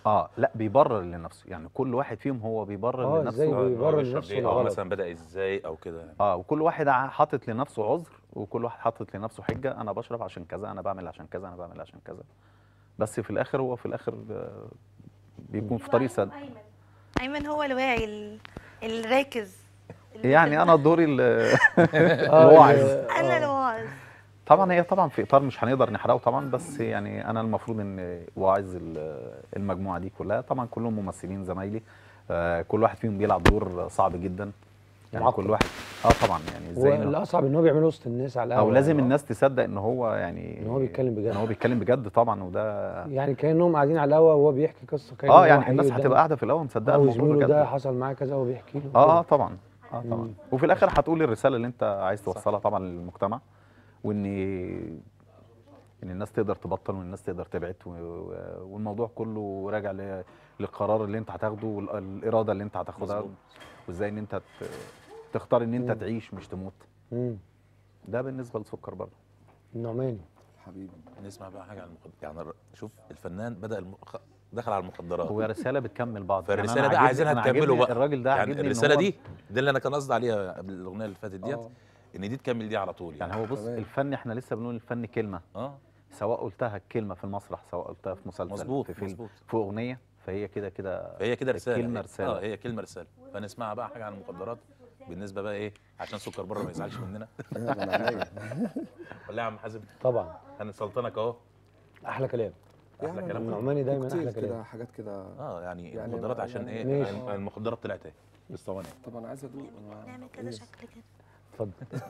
اه لا بيبرر لنفسه يعني كل واحد فيهم هو بيبرر آه، لنفسه إزاي هو بيبرر بيشرب لنفسه ليه او الغلط. مثلا بدا ازاي او كده يعني. اه وكل واحد ع- حاطط لنفسه عذر وكل واحد حاطط لنفسه حجه انا بشرب عشان كذا انا بعمل عشان كذا انا بعمل عشان كذا بس في الاخر هو في الاخر آه، بيكون في طريق سد ايمن ايمن هو الواعي ال- الراكز اللي يعني انا دوري ال- آه، الواعظ انا الواعظ طبعا هي طبعا في اطار مش هنقدر نحرقه طبعا بس يعني انا المفروض ان واعظ ال- المجموعه دي كلها طبعا كلهم ممثلين زمايلي آه، كل واحد فيهم بيلعب دور صعب جدا يعني معقد. كل واحد اه طبعا يعني ازاي إنه- والاصعب ان هو بيعمله وسط الناس على القهوه او لازم يعني. الناس تصدق ان هو يعني إن هو بيتكلم بجد. ان هو بيتكلم بجد طبعا وده يعني كانهم قاعدين على القهوه وهو بيحكي قصه كان اه يعني الناس هتبقى قاعده في الاول مصدقه او الموضوع زميله ده بجد حصل معاه كذا وهو بيحكي له اه اه كده. طبعا اه طبعا مم. وفي الاخر هتقول الرساله اللي انت عايز توصلها طبعا للمجتمع وان ان الناس تقدر تبطل وان الناس تقدر تبعد و- و- والموضوع كله راجع ل- للقرار اللي انت هتاخده والاراده اللي انت هتاخدها مظبوط. وازاي ان انت ت- تختار ان انت مم. تعيش مش تموت مم. ده بالنسبه للسكر برضه النعماني حبيبي نسمع بقى حاجه عن المخدرات يعني الر- شوف الفنان بدا الم... خ- دخل على المخدرات هو رساله بتكمل بعض يعني أنا فالرساله بقى عاجبني- عايزينها أنا تكمله عاجبني بقى الراجل ده يعني عاجبني إن الرساله هو- دي دي اللي انا كان قصدي عليها قبل الاغنيه اللي فاتت ديت آه. ان دي تكمل دي على طول يعني, يعني هو بص تمام. الفن احنا لسه بنقول الفن كلمه اه سواء قلتها كلمه في المسرح سواء قلتها في مسلسل مظبوط في فيلم مظبوط في اغنيه فهي كده كده فهي كده رساله الكلمة هي- رسالة. اه هي كلمه رساله فنسمعها بقى حاجه عن المخدرات بالنسبه بقى ايه عشان سكر بره ما يزعلش مننا ايوه ده أنا عينيا. ولا يا عم حازم طبعا هنسلطنك اهو احلى كلام احلى يعني كلام النعماني دايما كوكتيل احلى كده كلام حاجات كده اه يعني, يعني المخدرات ما- عشان يعني- ايه ماشي. الم- المخدرات طلعت ايه بالصواني طب انا عايز ادوق آه، نعمل كذا كويس. شكل كده اتفضل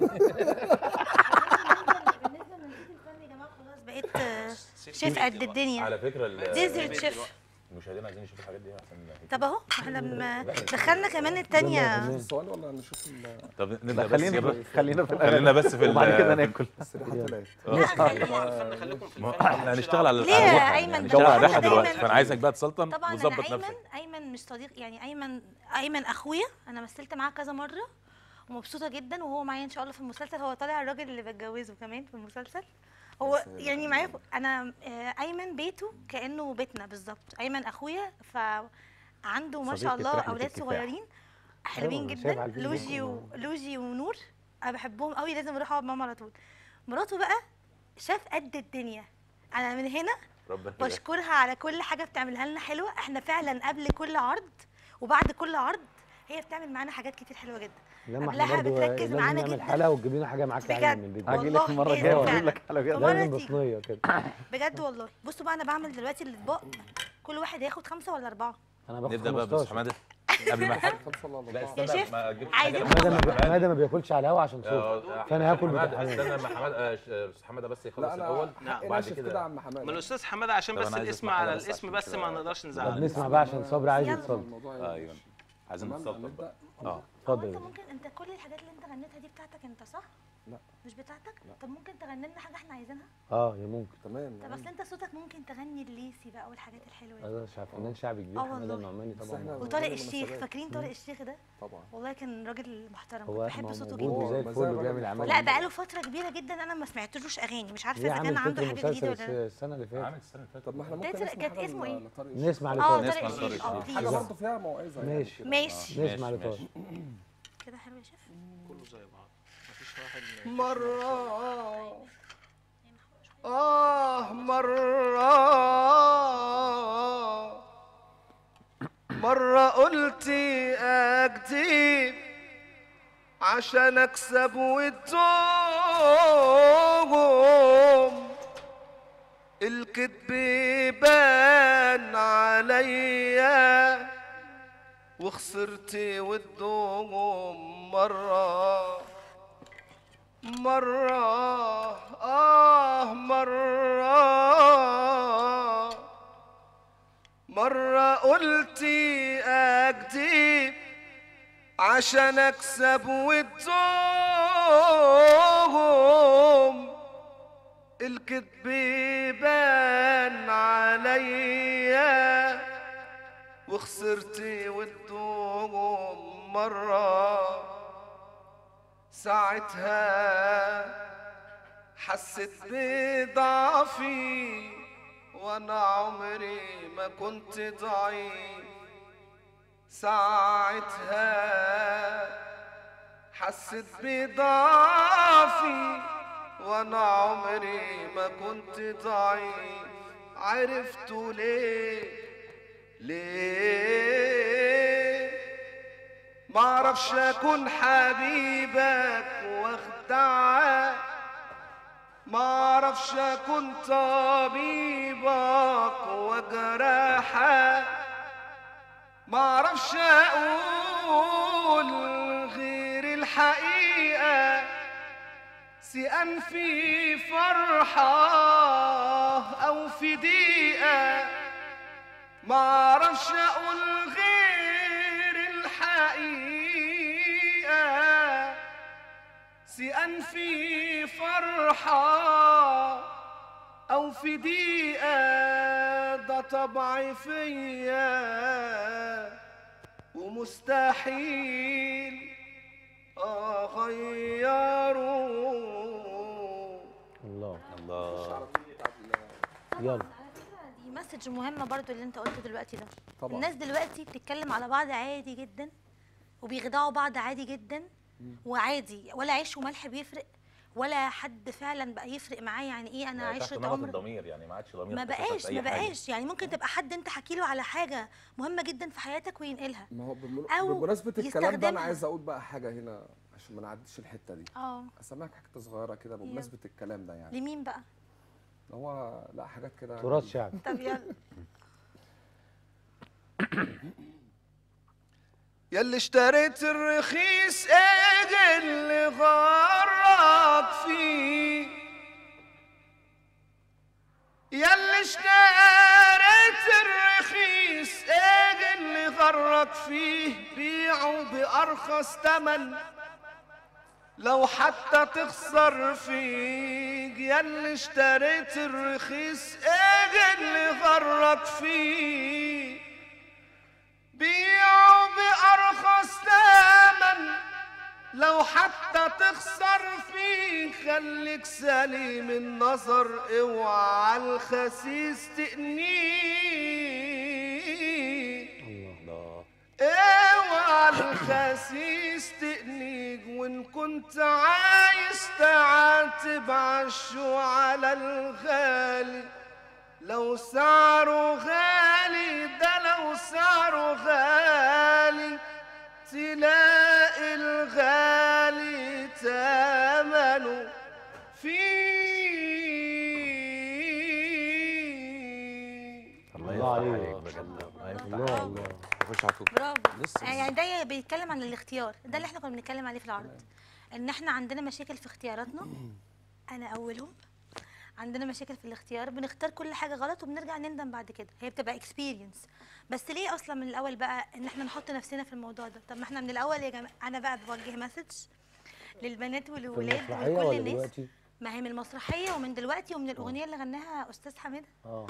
بالنسبه لنتيجه الفن يا جماعه خلاص بقيت آه، شيف قد الدنيا على فكره ال- ديزرت شيف المشاهدين عايزين يشوفوا الحاجات دي احسن طب اهو احنا لما دخلنا كمان التانية السؤال ولا نشوف ال- طب لا نبدا بس خلينا كده في خلينا في الأغاني. خلينا بس في ال- وبعد كده في- ناكل السريحات طلعت لا خليكم على الفن خليكم في ما الفن احنا هنشتغل على ليه على يا الواقع أيمن؟ يعني ده هنشتغل على أنا الرحله دلوقتي دايماً- فانا عايزك بقى تسلطن طبعا وتظبط انا نفسك ايمن ايمن مش صديق يعني ايمن ايمن اخويا انا مثلت معاه كذا مره ومبسوطه جدا وهو معايا ان شاء الله في المسلسل هو طالع الراجل اللي بتجوزه كمان في المسلسل هو يعني معايا انا آه، ايمن بيته كانه بيتنا بالظبط ايمن اخويا فعنده ما شاء صديقي في الله رحلة اولاد الكفاح. صغيرين حلوين أنا شايف جدا على الفيديو لوجي ولوجي ونور انا بحبهم قوي لازم اروح اقعد معاهم على طول مراته بقى شاف قد الدنيا انا من هنا ربنا يبارك. بشكرها على كل حاجه بتعملها لنا حلوه احنا فعلا قبل كل عرض وبعد كل عرض هي بتعمل معانا حاجات كتير حلوه جدا لما قبلها احنا برضه بتركز لازم معانا نعمل جدا. حلقه وتجيب لنا حاجه معاك يا عم بجد. من البيت هاجي والله لك المره إيه الجايه ده واجيب فعلا. لك حلقات مرة لازم تيجي. بصنيه كده بجد والله بصوا بقى انا بعمل دلوقتي الاطباق كل واحد هياخد خمسه ولا اربعه انا باخد نبدا بقى بس 15 حماده قبل ما حد خمسة الله لا الله يا استنى شيف، ما اجيبش عايزين حاجه حماده ما لما بي- حماده ما بياكلش على الهوا عشان صوت آه، فانا هاكل حمادة، بتاع حماده استنى لما حماده آه، ش- آه، حماده بس يخلص لا الاول انا حقي وبعد ناشف كده كده يا عم حماده من الاستاذ حماده عشان طب بس أنا عايز الاسم أسمع على حاجة بس الاسم عشان بس كده. ما نقدرش طب نزعل نسمع بقى عشان صبري عايز يلا. يتصل الموضوع ايوه عايزين تمام نتسلطن هنبدا اه هو اتفضل انت يا ممكن انت كل الحاجات اللي انت غنيتها دي بتاعتك انت صح؟ لا. مش بتاعتك؟ طب ممكن تغني لنا حاجه احنا عايزينها؟ اه يا ممكن تمام طب اصل انت صوتك ممكن تغني الليسي بقى والحاجات الحلوه دي هذا شعب فنان شعبي كبير آه حماده والله. النعماني بس طبعا إحنا- وطارق بنعمل الشيخ مناسبات. فاكرين طارق الشيخ ده؟ طبعا والله كان راجل محترم كنت هو بحب ما صوته موجود جدا وزي ما الفل زال وبيعمل راجل اعمال لا جديدة. بقاله فتره كبيره جدا انا ما سمعتلوش اغاني مش عارفه ليه اذا عامل كان عنده تتر حاجه جديده مسلسل ولا لا السنه اللي فاتت عامل السنه اللي فاتت طب ما احنا ممكن تتر- نسمع كانت حاجة اسمه إيه؟ لطارق الشيخ. نسمع اه لطارق طارق نسمع الشيخ طارق اه الشيخ. حاجه بليز برضه فيها موعظه يعني ماشي. كده. ماشي ماشي، نسمع ماشي. لطارق كده حلو يا شيف كله زي بعض مفيش واحد مرة آه مرة مرة قلتي أكذب عشان أكسب والدوم الكذب بان عليا وخسرت والدوم مرة مرة آه مرة مرة قلتي أكذب عشان أكسب والدوم الكذب بان عليا وخسرت والدوم مرة ساعتها حسيت بضعفي وانا عمري ما كنت ضعيف ساعتها حسيت بضعفي وانا عمري ما كنت ضعيف عرفت ليه ليه معرفش اكون حبيبك واخدعك معرفش اكون طبيبك وجرحك معرفش اقول غير الحقيقة سئان في فرحة او في ضيقة معرفش اقول غير الحقيقة سئان في فرحة أو في ضيقة ده طبعي فيا ومستحيل أغيره الله الله يلا دي مسج مهمه برضو اللي انت قلته دلوقتي ده طبعا. الناس دلوقتي بتتكلم على بعض عادي جدا وبيخدعوا بعض عادي جدا وعادي ولا عيش وملح بيفرق ولا حد فعلا بقى يفرق معاه يعني ايه انا تحت عشره نمط عمر الضمير يعني ما عادش ضمير ما اختصاص في بقاش أي ما حاجة. بقاش يعني ممكن تبقى حد انت حكي له على حاجه مهمه جدا في حياتك وينقلها ما هو بمن- أو بمناسبة الكلام ده يستخدمها. أنا عايز أقول بقى حاجة هنا عشان ما نعديش الحتة دي اه أسمعك حاجة صغيرة كده بمناسبة الكلام ده يعني لمين بقى هو لا حاجات كده تراث شعبي طب يلا ياللي اشتريت الرخيص ايه اللي غرك فيه ياللي اشتريت الرخيص ايه اللي غرك فيه بيعه بأرخص تمن لو حتى تخسر فيك ياللي اشتريت الرخيص ايه اللي غرك فيه بيعوا بأرخص ثمن لو حتى تخسر فيه خليك سليم النظر اوعى الخسيس تقنيه الله اوعى الخسيس تقنيك وان كنت عايز تعاتب عشو على الغالي لو سعره غالي ده لو سعره غالي تلاقي الغالي تمنه فيه الله الله يفتح عليك. عليك بجد الله يفتح الله الله خش على طول برافو لسه يعني ده بيتكلم عن الاختيار ده اللي احنا كنا بنتكلم عليه في العرض ان احنا عندنا مشاكل في اختياراتنا انا اولهم عندنا مشاكل في الاختيار بنختار كل حاجه غلط وبنرجع نندم بعد كده هي بتبقى اكسبيرينس بس ليه اصلا من الاول بقى ان احنا نحط نفسنا في الموضوع ده طب ما احنا من الاول يا جماعه انا بقى بوجه مسج للبنات في والولاد المسرحيه ولكل ولا الناس دلوقتي؟ ما هي من المسرحيه ومن دلوقتي ومن الاغنيه اللي غناها استاذ حميده اه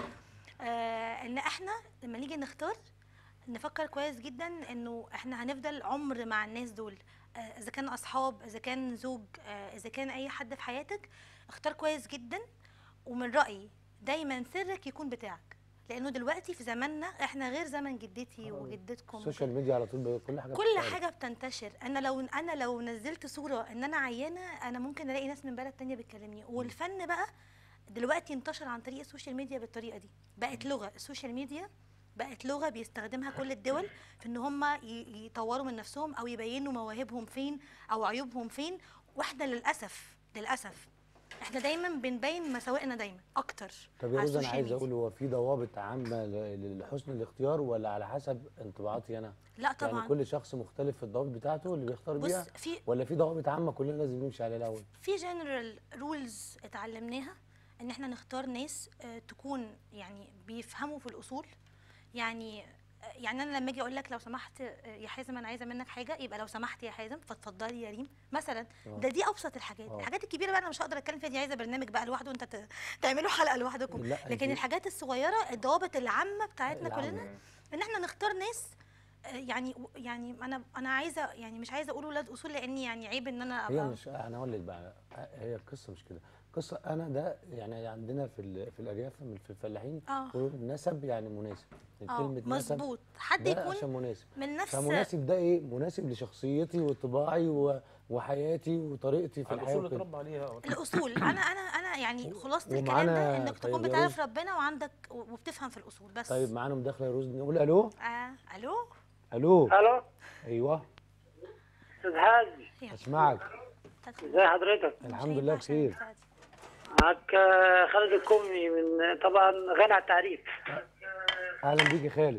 آه ان احنا لما نيجي نختار نفكر كويس جدا انه احنا هنفضل عمر مع الناس دول آه، اذا كان اصحاب اذا كان زوج آه، اذا كان اي حد في حياتك اختار كويس جدا ومن رايي دايما سرك يكون بتاعك لانه دلوقتي في زماننا احنا غير زمن جدتي وجدتكم السوشيال ميديا على طول بي- كل حاجه كل بتتعرض. حاجه بتنتشر انا لو انا لو نزلت صوره ان انا عيانه انا ممكن الاقي ناس من بلد تانية بتكلمني والفن بقى دلوقتي انتشر عن طريق السوشيال ميديا بالطريقه دي بقت لغه السوشيال ميديا بقت لغه بيستخدمها كل الدول في ان هم ي- يطوروا من نفسهم او يبينوا مواهبهم فين او عيوبهم فين واحنا للاسف للاسف احنا دايما بنبين مساوئنا دايما اكتر طب يا على روز انا السوشيال عايز ميديا. اقول هو في ضوابط عامه ل- لحسن الاختيار ولا على حسب انطباعاتي انا؟ لا طبعا يعني كل شخص مختلف في الضوابط بتاعته اللي بيختار بص بيها في ولا في ضوابط عامه كلنا لازم نمشي عليها الاول؟ في جنرال رولز اتعلمناها ان احنا نختار ناس آه، تكون يعني بيفهموا في الاصول يعني آه، يعني انا لما اجي اقول لك لو سمحت آه، يا حازم انا عايزه منك حاجه يبقى لو سمحت يا حازم فاتفضلي يا ريم مثلا ده دي ابسط الحاجات آه. الحاجات الكبيره بقى انا مش هقدر اتكلم فيها دي عايزه برنامج بقى لوحده وانت ت- تعملوا حلقه لوحدكم لا، لكن أنت- الحاجات الصغيره الضوابط العامه بتاعتنا العامة. كلنا ان احنا نختار ناس آه، يعني يعني انا انا عايزه يعني مش عايزه اقول ولاد اصول لاني يعني عيب ان انا هي ابقى مش انا اقول لك بقى هي القصه مش كده قصه انا ده يعني عندنا في ال- في الارياف من- في الفلاحين اه يقولوا نسب يعني مناسب اه كلمه نسب مظبوط حد ده يكون عشان مناسب من نفس فمناسب ده ايه مناسب لشخصيتي وطباعي و- وحياتي وطريقتي في على الحياه الاصول اللي وكده. اتربى عليها الاصول انا انا انا يعني خلاصه الكلام ومعانا ده انك تكون طيب يا بتعرف روز. ربنا وعندك وبتفهم في الاصول بس طيب معانا مداخله يا روز نقول الو آه. الو الو الو ايوه استاذ حاج اسمعك ازي حضرتك الحمد لله بخير معاك آه، خالد الكومي من طبعا غني عن التعريف اهلا بيك يا خالد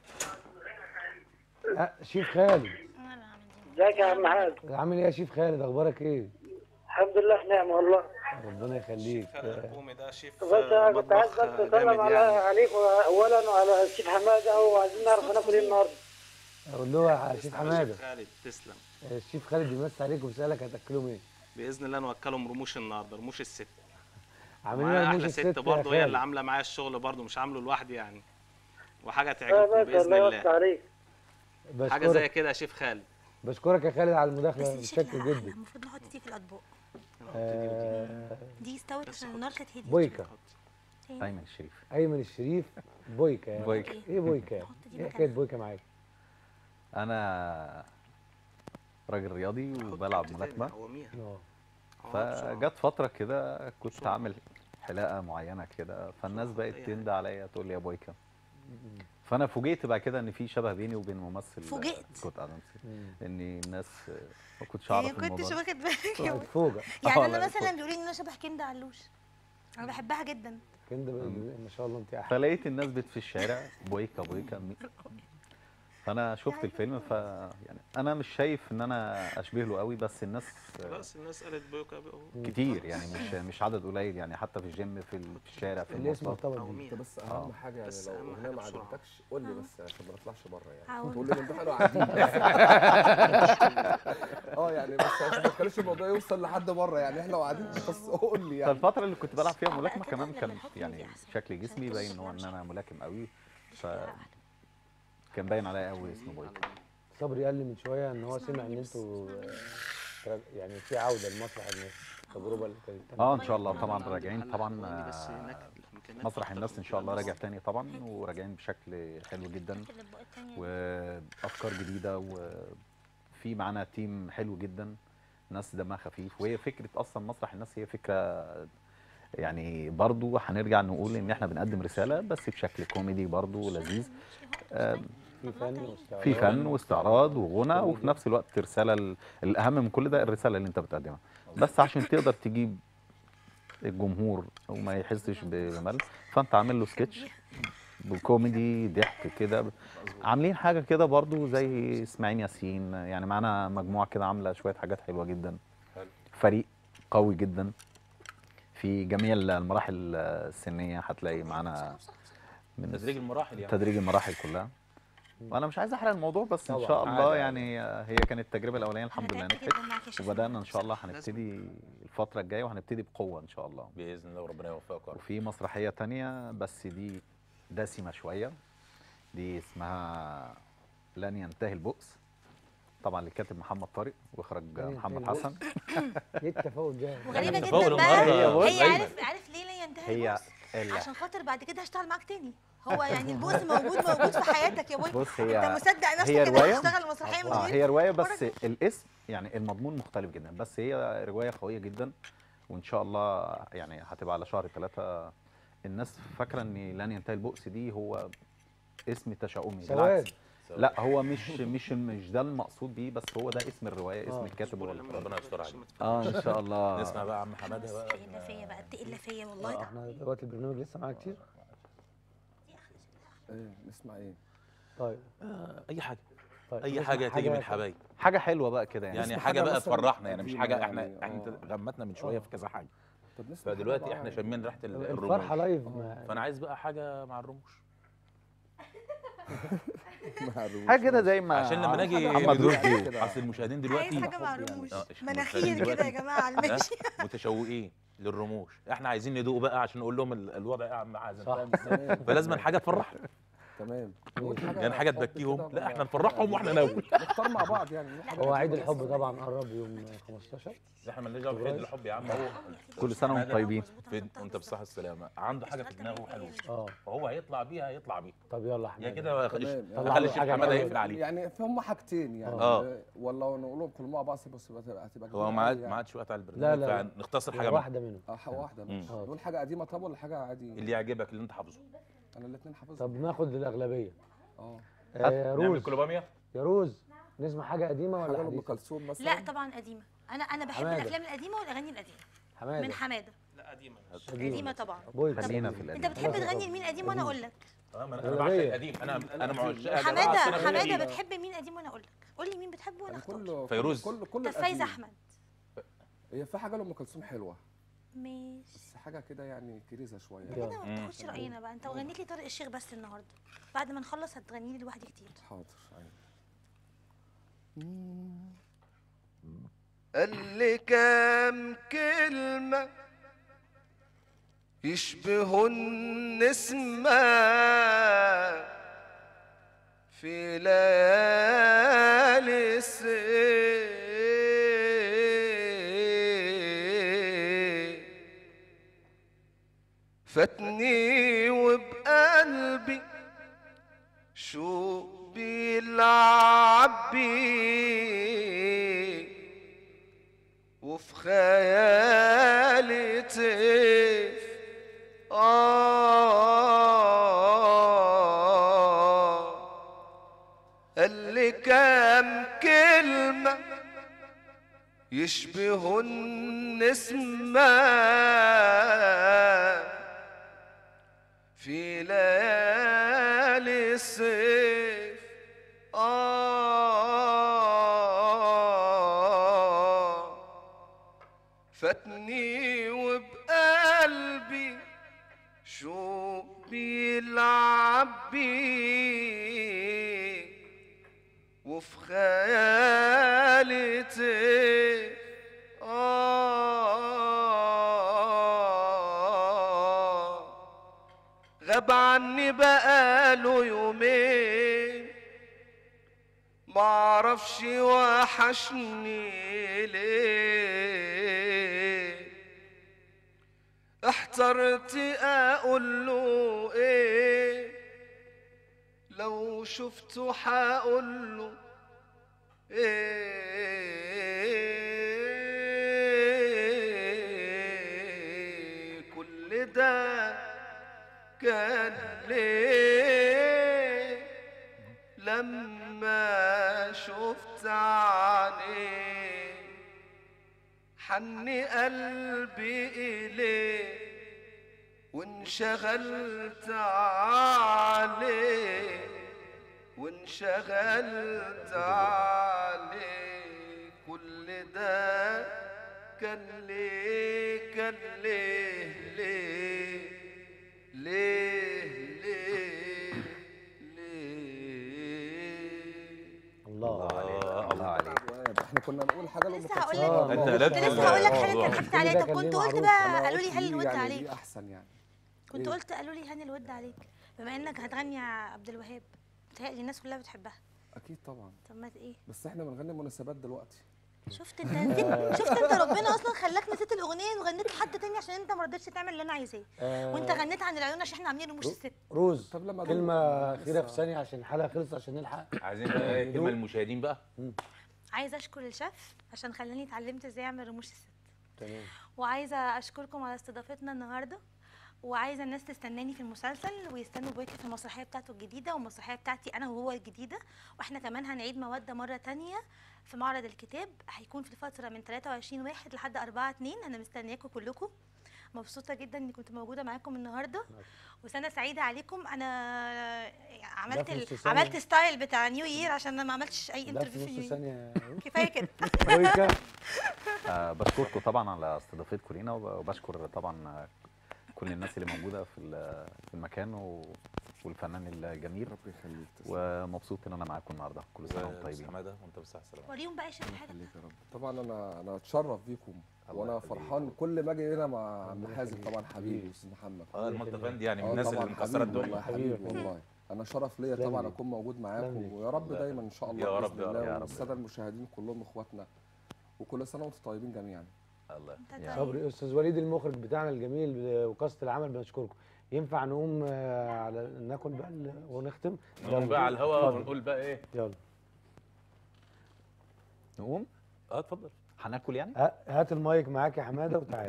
أه شيف خالد ازيك يا عم حاج عامل ايه يا شيف خالد اخبارك ايه الحمد لله في نعمه والله ربنا يخليك خالد الكومي ده شيف بس أنا كنت عايز مطبخ بس اسلم جامد على يعني عليك اولا وعلى الشيف حماده وعايزين نعرف هناكل ايه النهارده اقول له يا شيف حماده شيف خالد تسلم الشيف خالد بيمس عليك وبيسالك هتاكلهم ايه باذن الله نوكلهم رموش النهارده رموش الست عاملين معايا لنا احلى رموش ست الست برضه يا هي اللي خالد عامله معايا الشغل برضه مش عامله لوحدي يعني وحاجه اه تعجبكم بس باذن الله يوسع الله عليك حاجه زي بشكرك كده يا شيف خالد بشكرك يا خالد على بس المداخله دي متشكر شكلها احلى جدا المفروض نحط دي في الاطباق آه دي استوت عشان النار كانت هديت بويكا تاني. ايمن الشريف ايمن الشريف بويكا يعني. بويكا. ايه بويكا نحط دي ايه مكانها. حكايه بويكا معاك انا راجل رياضي وبلعب ملاكمه قواميها اه فجت فتره كده كنت عامل حلاقه معينه كده فالناس بقت تندى عليا تقول لي يا بويكا فانا فوجئت بعد كده ان في شبه بيني وبين ممثل فوجئت؟ كنت ادمسي مم. ان الناس ما كنتش يعني اعرف كنتش الموضوع ده. واخد بالك يا ولد. هتفوجئ يعني آه، انا لا، مثلا فوق. بيقولوا لي ان انا شبه كندا علوش انا بحبها جدا كندا ما شاء الله انت احلى فلقيت الناس بت في الشارع بويكا بويكا مي- فانا شفت الفيلم ف يعني انا مش شايف ان انا اشبه له قوي بس الناس خلاص الناس قالت بويكا بقى كتير يعني مش مش عدد قليل يعني حتى في الجيم في ال- في الشارع في الاسم المواصلات مرتبط بيه قواميها انت بس اهم آه. حاجه يعني بس لو أهم الاغنيه حاجة ما بسرعة. عجبتكش قول لي بس عشان ما نطلعش بره يعني هقول. تقول لي ان احنا قاعدين اه يعني بس عشان ما تخليش الموضوع يوصل لحد بره يعني احنا قاعدين بس قول لي يعني فالفترة اللي كنت بلعب فيها لا، ملاكمة كده كمان لما كان نحط دي يعني أحسن. شكل جسمي عشان باين تبص ان هو ان مش انا ملاكم قوي ف شكلها أحلى. كان باين عليا قوي اسم بويكا صبري قال لي من شويه ان هو اسمع سمع ان مني بس، انتوا اسمع مني. آه، يعني في عوده لمسرح الناس التجربه اللي كانت اه ان شاء الله طبعا عندي راجعين محل طبعا حلواني بس آه، هناك الإمكانيات مسرح أكتر الناس من ان شاء الله كده راجع بس. تاني طبعا وراجعين بشكل حلو جدا لكن الأطباق التانية وافكار جديده وفي معانا تيم حلو جدا ناس دمها خفيف وهي فكره اصلا مسرح الناس هي فكره يعني برضو هنرجع نقول ان احنا بنقدم رساله بس بشكل كوميدي برضو لذيذ آم، في فن واستعراض في فن واستعراض وغنى وفي نفس الوقت رساله ال- الاهم من كل ده الرساله اللي انت بتقدمها بس عشان تقدر تجيب الجمهور وما يحسش بملل فانت عامل له سكتش بكوميدي ضحك كده عاملين حاجه كده برضو زي اسماعيل ياسين يعني معانا مجموعه كده عامله شويه حاجات حلوه جدا حلو. فريق قوي جدا في جميع المراحل السنيه هتلاقي معانا من تدريج المراحل يعني تدريج المراحل كلها وانا مش عايز احرق الموضوع بس ان طبعاً، شاء الله عادي، يعني هي كانت التجربه الاولانيه الحمد لله أنا تعبت نجحت جدا معاك يا شيخ وبدانا ان شاء الله لازم. هنبتدي الفتره الجايه وهنبتدي بقوه ان شاء الله باذن الله وربنا يوفقك يا رب. وفي مسرحيه تانية بس دي دسمه شويه دي اسمها لن ينتهي البؤس طبعا للكاتب محمد طارق واخراج لن ينتهي محمد البؤس. حسن ايه التفاؤل ده وغريبه تفاؤل جدا النهاردة بقى يا هي أيمن. عارف عارف ليه لا ينتهي هي البؤس ال- عشان خاطر بعد كده هشتغل معاك تاني هو يعني البؤس موجود موجود في حياتك يا بوي بص هي انت مصدق نفسك هي انك رواية. هتشتغل مسرحيه من اه غير هي روايه بس الاسم يعني المضمون مختلف جدا بس هي روايه قويه جدا وان شاء الله يعني هتبقى على شهر ثلاثة الناس فاكره ان لن ينتهي البؤس دي هو اسم تشاؤمي سواد بالعكس لا هو مش مش مش ده المقصود بيه بس هو ده اسم الروايه اسم آه. الكاتب هو اللي ربنا يستر عليك اه ان شاء الله نسمع بقى عم حماده بقى تقيلة فيا بقى تقيلة فيا والله آه، احنا دلوقتي البرنامج لسه معانا كتير ايه نسمع ايه طيب اي حاجه طيب اي نسمع حاجه تيجي من الحبايب حاجه حلوه بقى كده يعني, يعني نسمع حاجه حاجة بقى مثلاً تفرحنا يعني مش قديمة حاجه يعني، احنا احنا آه. غمتنا من شويه في كذا حاجه طب نسمع حاجة فدلوقتي بقى احنا يعني. شامين ريحه ال- الفرحه الرموش لايف ما- فانا عايز بقى حاجه مع الرموش مع الرموش. حاجه كده زي ما عشان لما نيجي محمد ندوق رشدي كده. اصل المشاهدين عايز دلوقتي حاجة مع يعني. رموش آه، مناخير دلوقتي- كده يا جماعة على ها؟ المشي متشوقين للرموش احنا عايزين ندوق بقى عشان نقول لهم ال- الوضع ايه يا عم حازم صح. فاهم إزاي؟ فلازم حاجه تفرحنا تمام نقول يعني حاجه حب تبكيهم كده لا بقى. احنا نفرحهم واحنا ناكل نختار مع بعض يعني نقول حاجة هو عيد كده. الحب طبعا قرب يوم 15 احنا مالناش دعوه بعيد الحب يا عم هو كل سنه وانتم طيبين في وانت بالصحه والسلامه عنده حاجه في دماغه حلوه اه فهو هيطلع بيها هيطلع بيها طب يلا يا حماده كده تمام. طلع خلي له الشيخ حاجة حماده حلوة. يقفل عليه يعني فهم حاجتين يعني آه. ولا نقولهم كلهم مع بعض بس هتبقى هتبقى هو كبيرة ما عاد أوي ما عادش وقت على لا، البرنامج لا، لا. فنختصر حاجه حاجه منها. واحده منهم اه حاجه واحده ماشي آه. نقول حاجه قديمه طب ولا حاجه عادي اللي يعجبك اللي انت حافظه انا الاثنين حافظهم طب ناخد الاغلبيه اه آه يا نعمل روز كلوباميا يا روز نسمع حاجه قديمه حاجه ولا لام حديثه كلثوم مثلا لا طبعا قديمه انا انا بحب حمادة. الافلام القديمه والاغاني القديمه حماده من حماده لا قديمه قديمه طبعا بويكا خلينا في انت القديم بتحب تغني لمين قديم وانا اقول لك اه ما انا أنا أغلبية. بعشق القديم انا انا مع الشقه حماده حماده بتحب مين قديم وانا اقول لك قول لي مين بتحبه وانا يعني اختار كله فيروز. كل كل طب فايز القديم. احمد هي في حاجه لام كلثوم حلوه ماشي بس حاجه كده يعني كريزه شويه كده ما بتاخدش راينا بقى انت غنيت لي طارق الشيخ بس النهارده بعد ما نخلص هتغني لي لوحدي كتير حاضر أيوة. قال لي كام كلمة يشبهوا النسمة في ليالي الصيف فاتني وبقلبي شو بيلعب بيه وفي خيالي طيف آه قال لي كام كلمة يشبهوا النسمة في ليالي الصيف آه فاتني وبقلبي شو بيلعب بيه وفي خيالي طيف آه غاب عني بقاله يومين معرفش وحشني ليه احترت اقول له ايه لو شفته حقول له ايه كل ده كان ليه لما شفت عينيه حني قلبي إليه وانشغلت عليه وانشغلت عليه كل ده كان ليه كان ليه ليه ليه ليه ليه الله الله الله عليك احنا كنا نقول حاجه لام لسه هقول كلثوم. لك آه، انت ما هو- قلت كنت لسه هقول لك حاجه الموضوع. كان ضحكت كل عليها ده طب كان كنت ليه قلت معروف. بقى أنا قالوا لي قلت هل دي الود يعني عليك دي احسن يعني كنت إيه؟ قلت قالوا لي هاني الود عليك بما انك هتغني يا عبد الوهاب متهيألي الناس كلها بتحبها اكيد طبعا طب ما ايه بس احنا بنغني مناسبات دلوقتي شفت انت نسيت شفت انت ربنا اصلا خلاك نسيت الاغنيه وغنيت لحد تاني عشان انت ما رضيتش تعمل اللي انا عايزاه آه. وانت غنيت عن العيون عشان احنا عاملين رموش الست روز طب لما كلمه أقول- اخيره في لسه. ثانيه عشان الحلقه خلصت عشان نلحق عايزين بقى إيه كلمه للمشاهدين بقى عايزه اشكر الشيف عشان خلاني اتعلمت ازاي اعمل رموش الست تمام وعايزه اشكركم على استضافتنا النهارده وعايزه الناس تستناني في المسلسل ويستنوا بويكا في المسرحيه بتاعته الجديده والمسرحيه بتاعتي انا وهو الجديده واحنا كمان هنعيد موده مره تانية في معرض الكتاب هيكون في الفتره من 23 واحد لحد 4 2 انا مستنياكم كلكم مبسوطه جدا اني كنت موجوده معاكم النهارده وسنه سعيده عليكم انا عملت ده في نص ال... ثانية. عملت ستايل بتاع نيو يير عشان انا ما عملتش اي ده انترفيو في في نص نيو يير ثانيه كفايه كده بويكا آه بشكركم طبعا على استضافتكم لينا وب- وبشكر طبعا آه، كل الناس اللي موجوده في ال- في المكان و- والفنان الجميل ربي يخليك تسلم. ومبسوط ان انا معاكم النهارده كل سنه وانتم طيبين طيبين حماده وانت بالصحه والسلامه وريهم بقى شوف حاجه يخليك يا رب طبعا انا انا اتشرف بيكم الله وانا يخليك. فرحان كل ما اجي هنا مع عم حازم طبعا حبيبي استاذ محمد اه المالتي فندي يعني من آه الناس طبعاً اللي مكسره حبيبي الدنيا والله حبيبي والله انا شرف ليا تسلم طبعا لي. اكون موجود تسلم معاكم لي. ويا رب دايما ان شاء الله يا رب، بإذن يا رب، الله يا رب. والساده المشاهدين كلهم اخواتنا وكل سنه وانتم طيبين جميعا الله انت يا طيب. صبري استاذ وليد المخرج بتاعنا الجميل وقصه العمل بنشكركم ينفع نقوم آه، على ناكل بقى ال- ونختم نقوم بقى على الهوا اتفضل. ونقول بقى ايه يلا نقوم اه اتفضل هناكل يعني ها- هات المايك معاك يا حماده وتعالى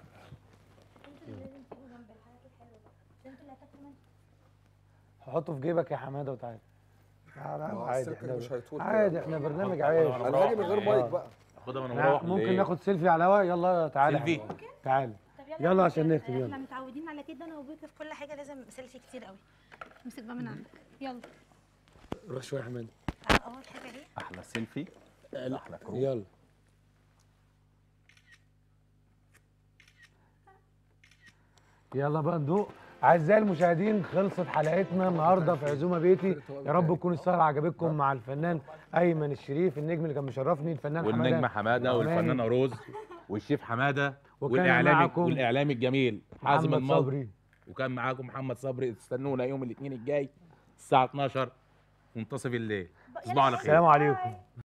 حطه في جيبك يا حماده وتعالى لا، لا، ما هو عادي السلك احنا مش هيطول عادي كده. احنا برنامج عايش انا هاجي من غير مايك بقى خدها من احنا مروح ممكن ناخد سيلفي على الهوا يلا تعالى سيلفي. يا حمادة. تعالى طب يلا عشان نختم احنا يلا متعودين على كده انا وبيك في كل حاجه لازم سيلفي كتير قوي امسك بقى من عندك يلا روح شويه يا حماده اول حاجه دي احلى سيلفي احلى كروب يلا يلا بقى ندوق اعزائي المشاهدين خلصت حلقتنا النهارده في عزومه بيتي يا رب تكون السهره عجبتكم مع الفنان ايمن الشريف النجم اللي كان مشرفني الفنان والنجمه حماده أماني. والفنانه روز والشيف حماده وكان والاعلامي معكم والاعلامي الجميل حازم محمد المصري صبري وكان معاكم محمد صبري استنونا يوم الاثنين الجاي الساعه 12 منتصف الليل تصبحوا على خير السلام عليكم